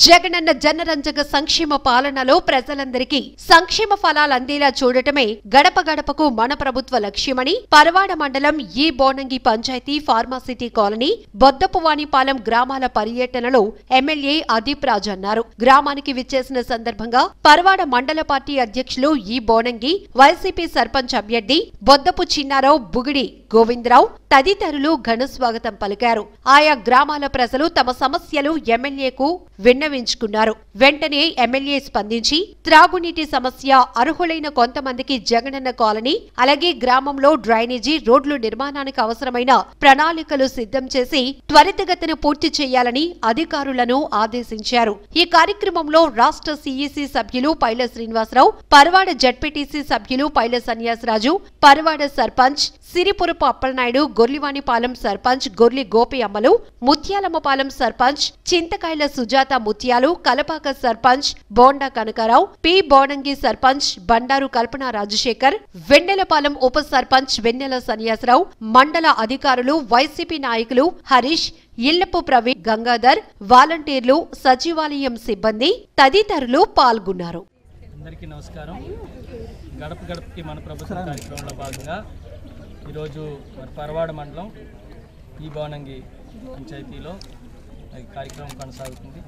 జగనన్న జనరంజక సంక్షేమ పాలనలో ప్రజలందరికీ సంక్షేమ ఫలాలు అందేలా చూడటమే గడప గడపకు మన ప్రభుత్వ లక్ష్యమని పరవాడ మండలం ఈ బోనంగి పంచాయతీ ఫార్మాసిటీ కాలనీ బొద్దపువానిపాలెం గ్రామాల పర్యటనలో ఎమ్మెల్యే అదీప్ రాజ్ అన్నారు గ్రామానికి విచ్చేసిన సందర్భంగా పరవాడ మండల పార్టీ అధ్యక్షులు ఈ బోనంగి వైసీపీ సర్పంచ్ అభ్యర్థి బొద్దపు చిన్నారావు బుగిడి గోవిందరావు తదితరులు ఘన స్వాగతం పలికారు ఆయా గ్రామాల ప్రజలు తమ సమస్యలు ఎమ్మెల్యేకు విన్నవించుకున్నారు వెంటనే ఎమ్మెల్యే స్పందించి త్రాగునీటి సమస్య అర్హులైన కొంతమందికి జగనన్న కాలనీ అలాగే గ్రామంలో డ్రైనేజీ రోడ్లు నిర్మాణానికి అవసరమైన ప్రణాళికలు సిద్ధం చేసి త్వరితగతిన పూర్తి చేయాలని అధికారులను ఆదేశించారు ఈ కార్యక్రమంలో రాష్ట్ర సీఈసీ సభ్యులు పైల శ్రీనివాసరావు పరవాడ జడ్పీటీసీ సభ్యులు పైల సన్యాసరాజు పరవాడ సర్పంచ్ సిరిపురపు అప్పలనాయుడు గొర్లివాణిపాలెం సర్పంచ్ గొర్లి గోపి అమ్మలు ముత్యాలమ్మపాలెం సర్పంచ్ చింతకాయల సుజాత ముత్యాలు కలపాక సర్పంచ్ బోండా కనకారావు పి బోనంగి సర్పంచ్ బండారు కల్పన రాజశేఖర్ వెన్నెలపాలెం ఉప సర్పంచ్ వెన్నెల సన్యాసరావు మండల అధికారులు వైసీపీ నాయకులు హరీష్ ఇల్లపు ప్రవీణ్ గంగాధర్ వాలంటీర్లు సచివాలయం సిబ్బంది తదితరులు పాల్గొన్నారు అందరికీ నమస్కారం గడప గడపకి మన ప్రభుత్వ కార్యక్రమంలో భాగంగా ఈరోజు మరి పరవాడ మండలం ఈ భవనంగి పంచాయతీలో ఈ కార్యక్రమం కొనసాగుతుంది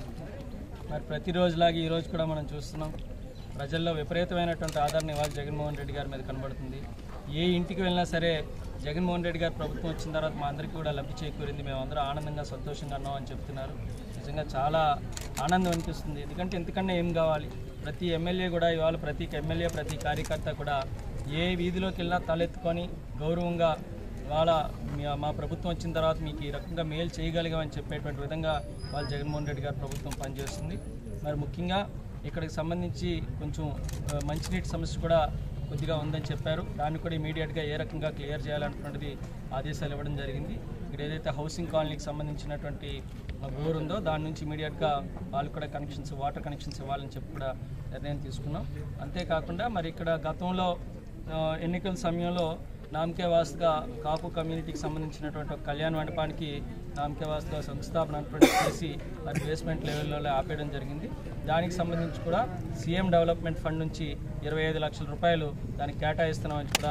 మరి ప్రతిరోజులాగా ఈరోజు కూడా మనం చూస్తున్నాం ప్రజల్లో విపరీతమైనటువంటి ఆదరణ ఇవాళ జగన్మోహన్ రెడ్డి గారి మీద కనబడుతుంది ఏ ఇంటికి వెళ్ళినా సరే జగన్మోహన్ రెడ్డి గారి ప్రభుత్వం వచ్చిన తర్వాత మా అందరికీ కూడా లబ్ధి చేకూరింది మేమందరం ఆనందంగా సంతోషంగా ఉన్నాం అని చెప్తున్నారు నిజంగా చాలా ఆనందం అనిపిస్తుంది ఎందుకంటే ఎంతకన్నా ఏం కావాలి ప్రతి ఎమ్మెల్యే కూడా ఇవాళ ప్రతి ఎమ్మెల్యే ప్రతి కార్యకర్త కూడా ఏ వీధిలోకి వెళ్ళినా తలెత్తుకొని గౌరవంగా ఇవాళ మీ- మా ప్రభుత్వం వచ్చిన తర్వాత మీకు ఈ రకంగా మేలు చేయగలిగామని చెప్పేటువంటి విధంగా వాళ్ళు జగన్మోహన్ రెడ్డి గారి ప్రభుత్వం పనిచేస్తుంది మరి ముఖ్యంగా ఇక్కడికి సంబంధించి కొంచెం ఆ, మంచినీటి సమస్య కూడా కొద్దిగా ఉందని చెప్పారు దాన్ని కూడా ఇమీడియట్గా ఏ రకంగా క్లియర్ చేయాలన్నటువంటిది ఆదేశాలు ఇవ్వడం జరిగింది ఇక్కడ ఏదైతే హౌసింగ్ కాలనీకి సంబంధించినటువంటి బోర్ ఉందో దాని నుంచి ఇమీడియట్గా వాళ్ళు కూడా కనెక్షన్స్ వాటర్ కనెక్షన్స్ ఇవ్వాలని చెప్పి కూడా నిర్ణయం తీసుకున్నాం అంతేకాకుండా మరి ఇక్కడ గతంలో ఆ, ఎన్నికల సమయంలో నామకే వాస్తుగా కాపు కమ్యూనిటీకి సంబంధించినటువంటి ఒక కళ్యాణ మండపానికి నామకే వాస్తుగా సంస్థాపన అటువంటి చేసి మరి బేస్మెంట్ లెవెల్లో ఆపేయడం జరిగింది దానికి సంబంధించి కూడా సీఎం డెవలప్మెంట్ ఫండ్ నుంచి ఇరవై ఐదు లక్షల రూపాయలు దానికి కేటాయిస్తున్నామని కూడా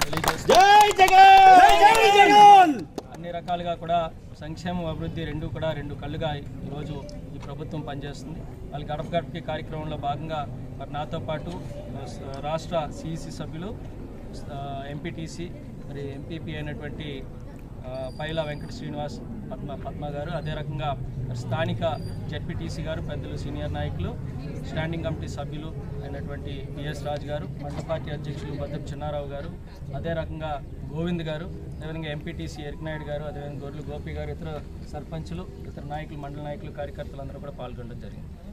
తెలియజేస్తున్నాం అన్ని రకాలుగా కూడా సంక్షేమం అభివృద్ధి రెండు కూడా రెండు కళ్ళుగా ఈరోజు ఈ ప్రభుత్వం పనిచేస్తుంది వాళ్ళు గడప గడపకి కార్యక్రమంలో భాగంగా మరి నాతో పాటు ఆ, స- రాష్ట్ర సిఇసి సభ్యులు ఎంపీటీసీ మరి ఎంపీపీ అయినటువంటి ఆ, పైల వెంకట శ్రీనివాస్ పద్మ పద్మ గారు అదే రకంగా మరి స్థానిక జడ్పీటీసీ గారు పెద్దలు సీనియర్ నాయకులు స్టాండింగ్ కమిటీ సభ్యులు అయినటువంటి పిఎస్ రాజు గారు మండల పార్టీ అధ్యక్షులు బద్దపు చిన్నారావు గారు అదే రకంగా గోవింద్ గారు అదేవిధంగా ఎంపీటీసీ ఎరికనాయుడు గారు అదేవిధంగా గొర్రెలు గోపి గారు ఇతర సర్పంచులు ఇతర నాయకులు మండల నాయకులు కార్యకర్తలు అందరూ కూడా పాల్గొనడం జరిగింది